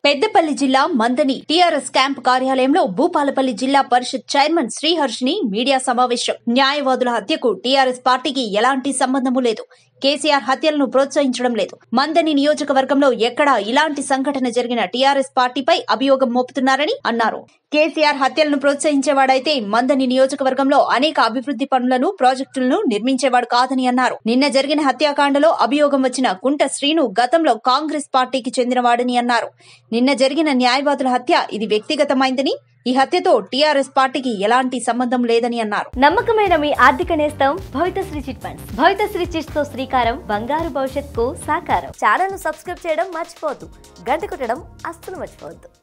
పెద్దపల్లి జిల్లా మందని TRS camp కార్యాలయంలో భూపాలపల్లి జిల్లా పరిషత్ చైర్మన్ శ్రీహర్షిని మీడియా సమావేశం న్యాయవాదుల హత్యకు టీఆర్ఎస్ పార్టీకి ఎలాంటి సంబంధము లేదు కేసీఆర్ హత్యలను ప్రోత్సహించడం లేదు మందని నియోజకవర్గంలో ఎక్కడా ఇలాంటి సంఘటన జరిగిన టీఆర్ఎస్ పార్టీపై అభియోగం మోపుతున్నారని అన్నారు కేసీఆర్ హత్యలను ప్రోత్సహించేవాడైతే మందని నియోజకవర్గంలో అనేక అభివృద్ధి పనులను ప్రాజెక్టులను నిర్మించేవాడు కాదని అన్నారు నిన్న జరిగిన హత్యాకాండలో అభియోగం వచ్చిన కుంట శ్రీను గతంలో కాంగ్రెస్ పార్టీకి చెందినవాడని అన్నారు నిన్న జరిగిన న్యాయవాదుల హత్య ఇది వ్యక్తిగతమైందని ఈ హత్యతో టీఆర్ఎస్ పార్టీకి ఎలాంటి సంబంధం లేదని అన్నారు నమ్మకమైన మీ ఆర్థిక నేస్తం Bhavithasri chit funds Bhavithasri chits తో శ్రీకారం బంగారు భవిష్యత్తుకు సాకారం ఛానల్ ను సబ్స్క్రైబ్ చేయడం మర్చిపోవద్దు గంట కొట్టడం అస్సలు మర్చిపోవద్దు